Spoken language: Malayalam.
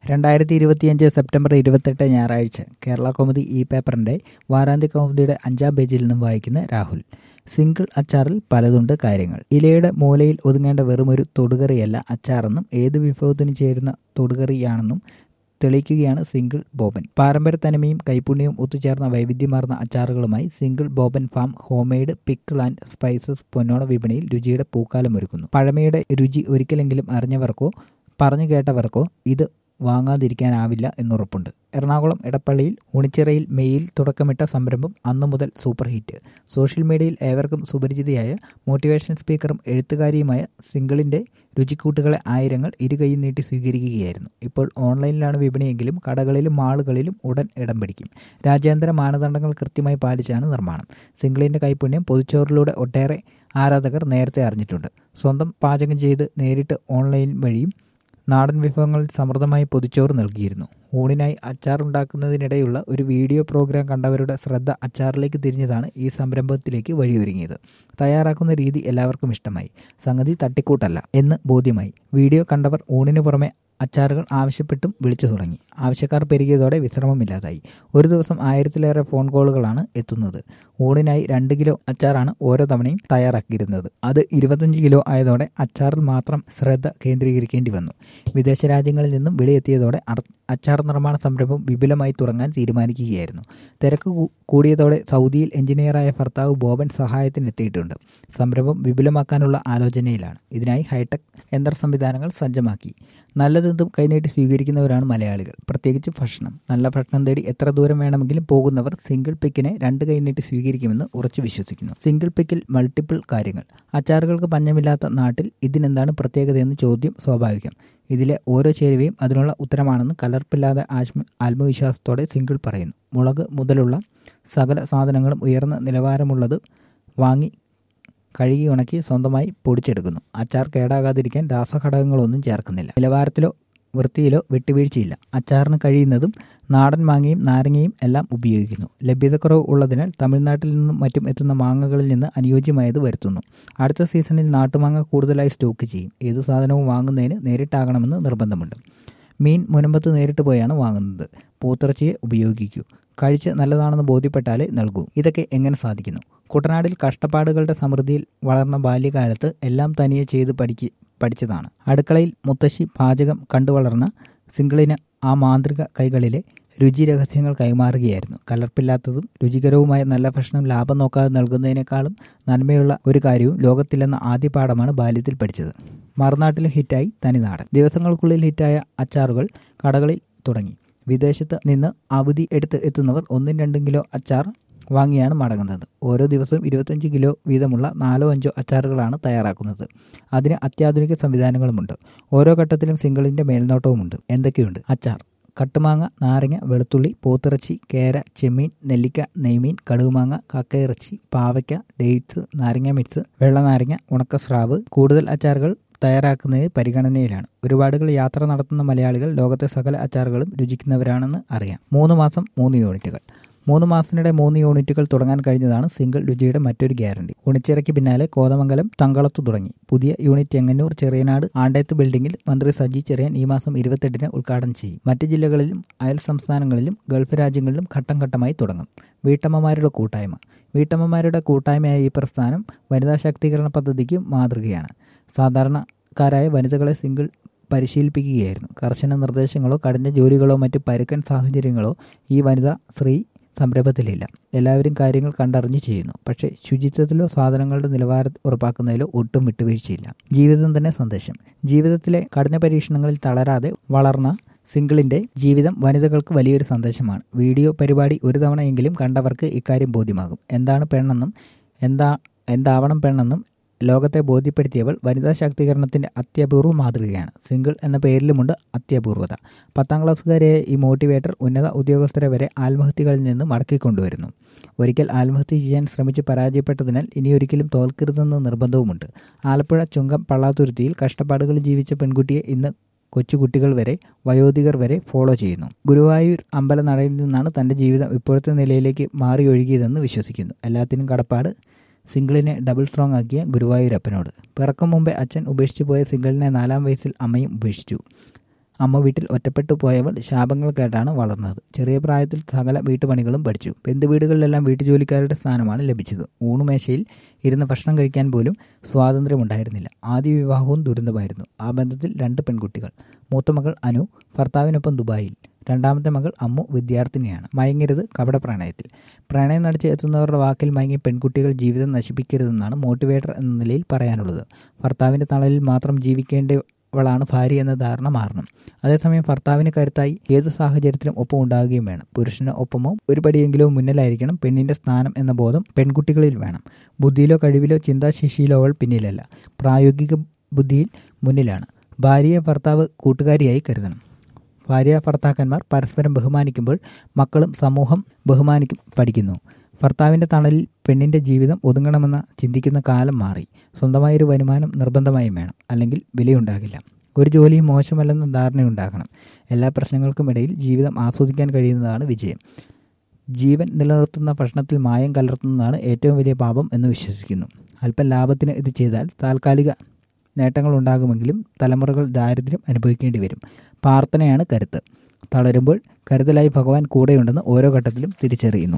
രണ്ടായിരത്തി ഇരുപത്തിയഞ്ച് സെപ്റ്റംബർ ഇരുപത്തെട്ട് ഞായറാഴ്ച കേരള കൗമുദി ഇ പേപ്പറിന്റെ വാരാന്ത്യ കൗമുദിയുടെ അഞ്ചാം പേജിൽ നിന്നും വായിക്കുന്ന രാഹുൽ സിംഗിൾ അച്ചാറിൽ പലതുണ്ട് കാര്യങ്ങൾ ഇലയുടെ മൂലയിൽ ഒതുങ്ങേണ്ട വെറുമൊരു തൊടുകറിയല്ല അച്ചാറെന്നും ഏത് വിഭവത്തിന് ചേരുന്ന തൊടുകറിയാണെന്നും തെളിയിക്കുകയാണ് സിംഗിൾ ബോബൻ പാരമ്പര്യത്തനിമയും കൈപുണ്യവും ഒത്തുചേർന്ന വൈവിധ്യമാർന്ന അച്ചാറുകളുമായി single Boban farm homemade pickle and spices പൊന്നോണ വിപണിയിൽ രുചിയുടെ പൂക്കാലം ഒരുക്കുന്നു പഴമയുടെ രുചി ഒരിക്കലെങ്കിലും അറിഞ്ഞവർക്കോ പറഞ്ഞു കേട്ടവർക്കോ ഇത് വാങ്ങാതിരിക്കാനാവില്ല എന്നുറപ്പുണ്ട് എറണാകുളം എടപ്പള്ളിയിൽ ഉണിച്ചിറയിൽ മെയിൽ തുടക്കമിട്ട സംരംഭം അന്നു മുതൽ സൂപ്പർ ഹിറ്റ് സോഷ്യൽ മീഡിയയിൽ ഏവർക്കും സുപരിചിതയായ മോട്ടിവേഷൻ സ്പീക്കറും എഴുത്തുകാരിയുമായ സിംഗിളിന്റെ രുചിക്കൂട്ടുകളെ ആയിരങ്ങൾ ഇരുകൈ നീട്ടി സ്വീകരിക്കുകയായിരുന്നു ഇപ്പോൾ ഓൺലൈനിലാണ് വിപണിയെങ്കിലും കടകളിലും മാളുകളിലും ഉടൻ ഇടം പിടിക്കും രാജ്യാന്തര മാനദണ്ഡങ്ങൾ കൃത്യമായി പാലിച്ചാണ് നിർമ്മാണം സിംഗിളിന്റെ കൈപുണ്യം പൊതുച്ചോറിലൂടെ ഒട്ടേറെ ആരാധകർ നേരത്തെ അറിഞ്ഞിട്ടുണ്ട് സ്വന്തം പാചകം ചെയ്ത് നേരിട്ട് ഓൺലൈൻ വഴിയും നാടൻ വിഭവങ്ങൾ സമൃദ്ധമായി പൊതിച്ചോറ് നൽകിയിരുന്നു ഊണിനായി അച്ചാറുണ്ടാക്കുന്നതിനിടെയുള്ള ഒരു വീഡിയോ പ്രോഗ്രാം കണ്ടവരുടെ ശ്രദ്ധ അച്ചാറിലേക്ക് തിരിഞ്ഞതാണ് ഈ സംരംഭത്തിലേക്ക് വഴിയൊരുങ്ങിയത് തയ്യാറാക്കുന്ന രീതി എല്ലാവർക്കും ഇഷ്ടമായി സംഗതി തട്ടിക്കൂട്ടല്ല എന്ന് ബോധ്യമായി വീഡിയോ കണ്ടവർ ഊണിന് പുറമെ അച്ചാറുകൾ ആവശ്യപ്പെട്ടും വിളിച്ചു തുടങ്ങി ആവശ്യക്കാർ പെരുകിയതോടെ വിശ്രമമില്ലാതായി ഒരു ദിവസം ആയിരത്തിലേറെ ഫോൺ കോളുകളാണ് എത്തുന്നത് ഊണിനായി രണ്ട് കിലോ അച്ചാറാണ് ഓരോ തവണയും തയ്യാറാക്കിയിരുന്നത് അത് ഇരുപത്തഞ്ച് കിലോ ആയതോടെ അച്ചാറിൽ മാത്രം ശ്രദ്ധ കേന്ദ്രീകരിക്കേണ്ടി വന്നു വിദേശ രാജ്യങ്ങളിൽ നിന്നും വിളിയെത്തിയതോടെ അച്ചാർ നിർമ്മാണ സംരംഭം വിപുലമായി തുടങ്ങാൻ തീരുമാനിക്കുകയായിരുന്നു തിരക്ക് കൂടിയതോടെ സൗദിയിൽ എഞ്ചിനീയറായ ഭർത്താവ് ബോബൻ സഹായത്തിനെത്തിയിട്ടുണ്ട് സംരംഭം വിപുലമാക്കാനുള്ള ആലോചനയിലാണ് ഇതിനായി ഹൈടെക് യന്ത്ര സംവിധാനങ്ങൾ സജ്ജമാക്കി നല്ലതെന്തും കൈനീട്ടി സ്വീകരിക്കുന്നവരാണ് മലയാളികൾ പ്രത്യേകിച്ച് ഭക്ഷണം നല്ല ഭക്ഷണം തേടി എത്ര ദൂരം വേണമെങ്കിലും പോകുന്നവർ സിംഗിൾ പിക്കിനെ രണ്ട് കൈനീട്ടി സ്വീകരിക്കുമെന്ന് ഉറച്ചു വിശ്വസിക്കുന്നു സിംഗിൾ പിക്കിൽ മൾട്ടിപ്പിൾ കാര്യങ്ങൾ അച്ചാറുകൾക്ക് പഞ്ഞമില്ലാത്ത നാട്ടിൽ ഇതിനെന്താണ് പ്രത്യേകതയെന്ന് ചോദ്യം സ്വാഭാവികം ഇതിലെ ഓരോ ചേരുവയും അതിനുള്ള ഉത്തരമാണെന്ന് കലർപ്പില്ലാതെ ആത്മ ആത്മവിശ്വാസത്തോടെ സിംഗിൾ പറയുന്നു മുളക് മുതലുള്ള സകല സാധനങ്ങളും ഉയർന്ന നിലവാരമുള്ളത് വാങ്ങി കഴുകി ഉണക്കി സ്വന്തമായി പൊടിച്ചെടുക്കുന്നു അച്ചാർ കേടാകാതിരിക്കാൻ രാസഘടകങ്ങളൊന്നും ചേർക്കുന്നില്ല നിലവാരത്തിലോ വൃത്തിയിലോ വിട്ടുവീഴ്ചയില്ല അച്ചാറിന് കഴിയുന്നതും നാടൻ മാങ്ങയും നാരങ്ങയും എല്ലാം ഉപയോഗിക്കുന്നു ലഭ്യതക്കുറവ് ഉള്ളതിനാൽ തമിഴ്നാട്ടിൽ നിന്നും മറ്റും എത്തുന്ന മാങ്ങകളിൽ നിന്ന് അനുയോജ്യമായത് വരുത്തുന്നു അടുത്ത സീസണിൽ നാട്ടുമാങ്ങ കൂടുതലായി സ്റ്റോക്ക് ചെയ്യും ഏത് സാധനവും വാങ്ങുന്നതിന് നേരിട്ടാകണമെന്ന് നിർബന്ധമുണ്ട് മീൻ മുനമ്പത്ത് നേരിട്ട് പോയാണ് വാങ്ങുന്നത് പൂത്തിറച്ചിയെ ഉപയോഗിക്കൂ കഴിച്ച് നല്ലതാണെന്ന് ബോധ്യപ്പെട്ടാലേ നൽകൂ ഇതൊക്കെ എങ്ങനെ സാധിക്കുന്നു കുട്ടനാടിൽ കഷ്ടപ്പാടുകളുടെ സമൃദ്ധിയിൽ വളർന്ന ബാല്യകാലത്ത് എല്ലാം തനിയെ ചെയ്ത് പഠിക്ക് പഠിച്ചതാണ് അടുക്കളയിൽ മുത്തശ്ശി പാചകം കണ്ടു വളർന്ന സിംഗിളിന് ആ മാന്ത്രിക കൈകളിലെ രുചി രഹസ്യങ്ങൾ കൈമാറുകയായിരുന്നു കലർപ്പില്ലാത്തതും രുചികരവുമായ നല്ല ഭക്ഷണം ലാഭം നോക്കാതെ നൽകുന്നതിനേക്കാളും നന്മയുള്ള ഒരു കാര്യവും ലോകത്തിലെന്ന ആദ്യ പാഠമാണ് ബാല്യത്തിൽ പഠിച്ചത് മറുനാട്ടിൽ ഹിറ്റായി തനിനാടൻ ദിവസങ്ങൾക്കുള്ളിൽ ഹിറ്റായ അച്ചാറുകൾ കടകളിൽ തുടങ്ങി വിദേശത്ത് നിന്ന് അവധി എടുത്ത് എത്തുന്നവർ ഒന്നും രണ്ടും കിലോ അച്ചാർ വാങ്ങിയാണ് മടങ്ങുന്നത് ഓരോ ദിവസവും ഇരുപത്തഞ്ച് കിലോ വീതമുള്ള നാലോ അഞ്ചോ അച്ചാറുകളാണ് തയ്യാറാക്കുന്നത് അതിന് അത്യാധുനിക സംവിധാനങ്ങളുമുണ്ട് ഓരോ ഘട്ടത്തിലും സിംഗിളിന്റെ മേൽനോട്ടവുമുണ്ട് എന്തൊക്കെയുണ്ട് അച്ചാർ കട്ടുമാങ്ങ നാരങ്ങ വെളുത്തുള്ളി പോത്തിറച്ചി കേര ചെമ്മീൻ നെല്ലിക്ക നെയ്മീൻ കടുകുമാങ്ങ കക്കയിറച്ചി പാവയ്ക്ക ഡേറ്റ്സ് നാരങ്ങ മിക്സ് വെള്ളനാരങ്ങ ഉണക്കസ്രാവ് കൂടുതൽ അച്ചാറുകൾ തയ്യാറാക്കുന്നത് പരിഗണനയിലാണ് ഒരുപാടുകൾ യാത്ര നടത്തുന്ന മലയാളികൾ ലോകത്തെ സകല അച്ചാറുകളും രുചിക്കുന്നവരാണെന്ന് അറിയാം മൂന്ന് മാസം മൂന്ന് യൂണിറ്റുകൾ മൂന്ന് മാസത്തിനിടെ മൂന്ന് യൂണിറ്റുകൾ തുടങ്ങാൻ കഴിഞ്ഞതാണ് സിംഗിൾ രുചിയുടെ മറ്റൊരു ഗ്യാരണ്ടി ഉണിച്ചിറയ്ക്ക് പിന്നാലെ കോതമംഗലം തങ്കളത്തു തുടങ്ങി പുതിയ യൂണിറ്റ് ചെങ്ങന്നൂർ ചെറിയനാട് ആണ്ടയത്ത് ബിൽഡിംഗിൽ മന്ത്രി സജി ചെറിയാൻ ഈ മാസം ഇരുപത്തെട്ടിന് ഉദ്ഘാടനം ചെയ്യും മറ്റ് ജില്ലകളിലും അയൽ സംസ്ഥാനങ്ങളിലും ഗൾഫ് രാജ്യങ്ങളിലും ഘട്ടം ഘട്ടമായി തുടങ്ങും വീട്ടമ്മമാരുടെ കൂട്ടായ്മ വീട്ടമ്മമാരുടെ കൂട്ടായ്മയായ ഈ പ്രസ്ഥാനം വനിതാ ശാക്തീകരണ പദ്ധതിക്ക് മാതൃകയാണ് സാധാരണക്കാരായ വനിതകളെ സിംഗിൾ പരിശീലിപ്പിക്കുകയായിരുന്നു കർശന നിർദ്ദേശങ്ങളോ കഠിന ജോലികളോ മറ്റ് പരുക്കൻ സാഹചര്യങ്ങളോ ഈ വനിതാ സ്ത്രീ സംരംഭത്തിലില്ല എല്ലാവരും കാര്യങ്ങൾ കണ്ടറിഞ്ഞ് ചെയ്യുന്നു പക്ഷേ ശുചിത്വത്തിലോ സാധനങ്ങളുടെ നിലവാരം ഉറപ്പാക്കുന്നതിലോ ഒട്ടും വിട്ടുവീഴ്ചയില്ല ജീവിതം തന്നെ സന്ദേശം ജീവിതത്തിലെ കഠിന പരീക്ഷണങ്ങളിൽ തളരാതെ വളർന്ന സിംഗിളിന്റെ ജീവിതം വനിതകൾക്ക് വലിയൊരു സന്ദേശമാണ് വീഡിയോ പരിപാടി ഒരു തവണയെങ്കിലും കണ്ടവർക്ക് ഇക്കാര്യം ബോധ്യമാകും എന്താണ് പെണ്ണെന്നും എന്താ എന്താവണം പെണ്ണെന്നും ലോകത്തെ ബോധ്യപ്പെടുത്തിയവൾ വനിതാ ശാക്തീകരണത്തിന്റെ അത്യപൂർവ മാതൃകയാണ് സിംഗിൾ എന്ന പേരിലുമുണ്ട് അത്യപൂർവത പത്താം ക്ലാസ്സുകാരെ ഈ മോട്ടിവേറ്റർ ഉന്നത ഉദ്യോഗസ്ഥരെ വരെ ആത്മഹത്യകളിൽ നിന്ന് മടക്കിക്കൊണ്ടുവരുന്നു ഒരിക്കൽ ആത്മഹത്യ ചെയ്യാൻ ശ്രമിച്ച് പരാജയപ്പെട്ടതിനാൽ ഇനിയൊരിക്കലും തോൽക്കരുതെന്ന് നിർബന്ധവുമുണ്ട് ആലപ്പുഴ ചുങ്കം പള്ളാത്തുരുത്തിയിൽ കഷ്ടപ്പാടുകൾ ജീവിച്ച പെൺകുട്ടിയെ ഇന്ന് കൊച്ചുകുട്ടികൾ വരെ വയോധികർ വരെ ഫോളോ ചെയ്യുന്നു ഗുരുവായൂർ അമ്പലനടയിൽ നിന്നാണ് തൻ്റെ ജീവിതം ഇപ്പോഴത്തെ നിലയിലേക്ക് മാറി ഒഴുകിയതെന്ന് വിശ്വസിക്കുന്നു എല്ലാത്തിനും കടപ്പാട് സിംഗിളിനെ ഡബിൾ സ്ട്രോങ് ആക്കിയ ഗുരുവായൂരപ്പനോട് പിറക്കും മുമ്പേ അച്ഛൻ ഉപേക്ഷിച്ചു പോയ സിംഗിളിനെ നാലാം വയസ്സിൽ അമ്മയും ഉപേക്ഷിച്ചു അമ്മ വീട്ടിൽ ഒറ്റപ്പെട്ടു പോയവൾ ശാപങ്ങൾ കേട്ടാണ് വളർന്നത് ചെറിയ പ്രായത്തിൽ സകല വീട്ടുപണികളും പഠിച്ചു ബന്ധുവീടുകളിലെല്ലാം വീട്ടുജോലിക്കാരുടെ സ്ഥാനമാണ് ലഭിച്ചത് ഊണുമേശയിൽ ഇരുന്ന് ഭക്ഷണം കഴിക്കാൻ പോലും സ്വാതന്ത്ര്യമുണ്ടായിരുന്നില്ല ആദ്യ വിവാഹവും ദുരന്തമായിരുന്നു ആ ബന്ധത്തിൽ രണ്ട് പെൺകുട്ടികൾ മൂത്ത മകൾ അനു ഭർത്താവിനൊപ്പം ദുബായിൽ രണ്ടാമത്തെ മകൾ അമ്മു വിദ്യാർത്ഥിനിയാണ് മയങ്ങരുത് കപട പ്രണയത്തിൽ പ്രണയം നടിച്ച് എത്തുന്നവരുടെ വാക്കിൽ മയങ്ങി പെൺകുട്ടികൾ ജീവിതം നശിപ്പിക്കരുതെന്നാണ് മോട്ടിവേറ്റർ എന്ന നിലയിൽ പറയാനുള്ളത് ഭർത്താവിൻ്റെ തണലിൽ മാത്രം ജീവിക്കേണ്ടവളാണ് ഭാര്യ എന്ന ധാരണ മാറണം അതേസമയം ഭർത്താവിന് കരുത്തായി ഏത് സാഹചര്യത്തിലും ഒപ്പം ഉണ്ടാകുകയും വേണം പുരുഷന് ഒപ്പമോ ഒരു പടിയെങ്കിലോ മുന്നിലായിരിക്കണം പെണ്ണിൻ്റെ സ്ഥാനം എന്ന ബോധം പെൺകുട്ടികളിൽ വേണം ബുദ്ധിയിലോ കഴിവിലോ ചിന്താശേഷിയിലോ അവൾ പിന്നിലല്ല പ്രായോഗിക ബുദ്ധിയിൽ മുന്നിലാണ് ഭാര്യയെ ഭർത്താവ് കൂട്ടുകാരിയായി കരുതണം ഭാര്യ ഭർത്താക്കന്മാർ പരസ്പരം ബഹുമാനിക്കുമ്പോൾ മക്കളും സമൂഹം ബഹുമാനിക്കും പഠിക്കുന്നു ഭർത്താവിൻ്റെ തണലിൽ പെണ്ണിൻ്റെ ജീവിതം ഒതുങ്ങണമെന്ന ചിന്തിക്കുന്ന കാലം മാറി സ്വന്തമായൊരു വരുമാനം നിർബന്ധമായും വേണം അല്ലെങ്കിൽ വിലയുണ്ടാകില്ല ഒരു ജോലിയും മോശമല്ലെന്ന ധാരണയുണ്ടാകണം എല്ലാ പ്രശ്നങ്ങൾക്കും ഇടയിൽ ജീവിതം ആസ്വദിക്കാൻ കഴിയുന്നതാണ് വിജയം ജീവൻ നിലനിർത്തുന്ന ഭക്ഷണത്തിൽ മായം കലർത്തുന്നതാണ് ഏറ്റവും വലിയ പാപം എന്ന് വിശ്വസിക്കുന്നു അല്പം ലാഭത്തിന് ഇത് ചെയ്താൽ താൽക്കാലിക നേട്ടങ്ങൾ ഉണ്ടാകുമെങ്കിലും തലമുറകൾ ദാരിദ്ര്യം അനുഭവിക്കേണ്ടി വരും പ്രാർത്ഥനയാണ് കരുത്ത് തളരുമ്പോൾ കരുതലായി ഭഗവാൻ കൂടെയുണ്ടെന്ന് ഓരോ ഘട്ടത്തിലും തിരിച്ചറിയുന്നു